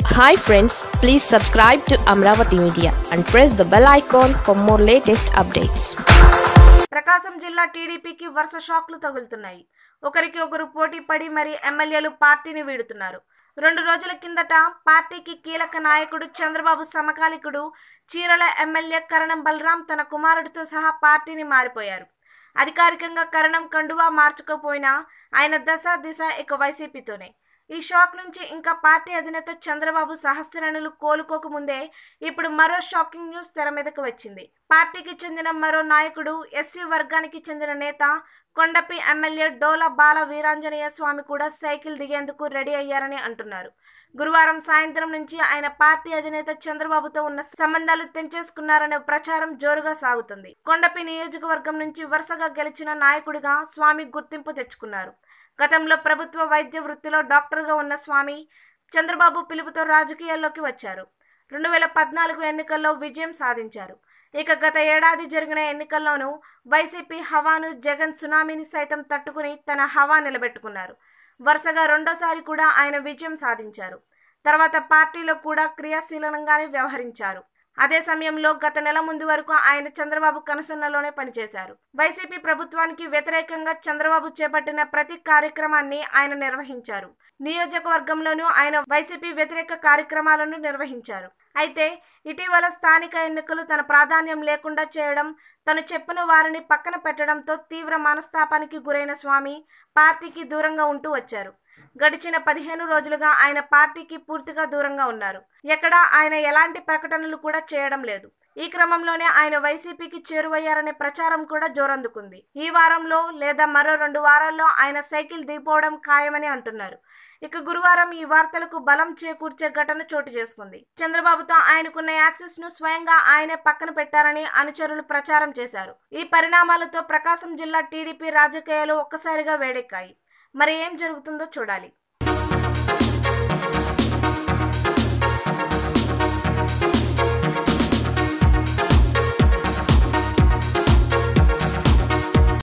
hi friends please subscribe to Amaravati media and press the bell icon for more latest updates Prakasam జిల్లా టీడీపీకి వరుస షాక్లు తగులుతున్నాయి ఒకరికి ఒకరు పోటీ పడి మరి ఎమ్మెల్యేలు పార్టీని వీడుతున్నారు రెండు రోజుల కిందట పార్టీకి కీలక నాయకుడు చంద్రబాబు సమకాలికుడు చీరల ఎమ్మెల్యే కరణం బలరాం తన కుమారుడితో సహా పార్టీని మారిపోయారు అధికారికంగా కరణం కండువా మార్చుకోపోయినా ఆయన దశ దిశ ఇక వైసీపీతోనే ఈ షాక్ నుంచి ఇంకా పార్టీ అధినేత చంద్రబాబు సహస్రణులు కోలుకోకముందే ఇప్పుడు మరో షాకింగ్ న్యూస్ తెర మీదకు వచ్చింది పార్టీకి చెందిన మరో నాయకుడు ఎస్సీ వర్గానికి చెందిన నేత కొండపి ఎమ్మెల్యే డోల బాల వీరాంజనేయ స్వామి కూడా సైకిల్ దిగేందుకు రెడీ అయ్యారని అంటున్నారు గురువారం సాయంత్రం నుంచి ఆయన పార్టీ అధినేత చంద్రబాబుతో ఉన్న సంబంధాలు తెంచేసుకున్నారనే ప్రచారం జోరుగా సాగుతుంది కొండపి నియోజకవర్గం నుంచి వరుసగా గెలిచిన నాయకుడిగా స్వామి గుర్తింపు తెచ్చుకున్నారు గతంలో ప్రభుత్వ వైద్య వృత్తిలో డాక్టర్గా ఉన్న స్వామి చంద్రబాబు పిలుపుతో రాజకీయాల్లోకి వచ్చారు రెండు వేల పద్నాలుగు ఎన్నికల్లో విజయం సాధించారు ఇక గత ఏడాది జరిగిన ఎన్నికల్లోనూ వైసీపీ హవాను జగన్ సునామీని సైతం తట్టుకుని తన హవా నిలబెట్టుకున్నారు వరుసగా రెండోసారి కూడా ఆయన విజయం సాధించారు తర్వాత పార్టీలో కూడా క్రియాశీలంగానే వ్యవహరించారు అదే సమయంలో గత నెల ముందు వరకు ఆయన చంద్రబాబు కనుసన్నలోనే పనిచేశారు వైసీపీ ప్రభుత్వానికి వ్యతిరేకంగా చంద్రబాబు చేపట్టిన ప్రతి కార్యక్రమాన్ని ఆయన నిర్వహించారు నియోజకవర్గంలోనూ ఆయన వైసీపీ వ్యతిరేక కార్యక్రమాలను నిర్వహించారు అయితే ఇటీవల స్థానిక ఎన్నికలు తన ప్రాధాన్యం లేకుండా చేయడం తను చెప్పిన వారిని పక్కన పెట్టడంతో తీవ్ర మనస్తాపానికి గురైన స్వామి పార్టీకి దూరంగా ఉంటూ వచ్చారు గడిచిన పదిహేను రోజులుగా ఆయన పార్టీకి పూర్తిగా దూరంగా ఉన్నారు ఎక్కడా ఆయన ఎలాంటి ప్రకటనలు కూడా చేయడం లేదు ఈ క్రమంలోనే ఆయన వైసీపీకి చేరువయ్యారనే ప్రచారం కూడా జోరందుకుంది ఈ వారంలో లేదా మరో రెండు వారాల్లో ఆయన సైకిల్ దిగిపోవడం ఖాయమని అంటున్నారు ఇక గురువారం ఈ వార్తలకు బలం చేకూర్చే ఘటన చోటు చేసుకుంది చంద్రబాబుతో ఆయనకున్న యాక్సెస్ ను స్వయంగా ఆయనే పక్కన పెట్టారని అనుచరులు ప్రచారం చేశారు ఈ పరిణామాలతో ప్రకాశం జిల్లా టీడీపీ రాజకీయాలు ఒక్కసారిగా వేడెక్కాయి మరి ఏం జరుగుతుందో చూడాలి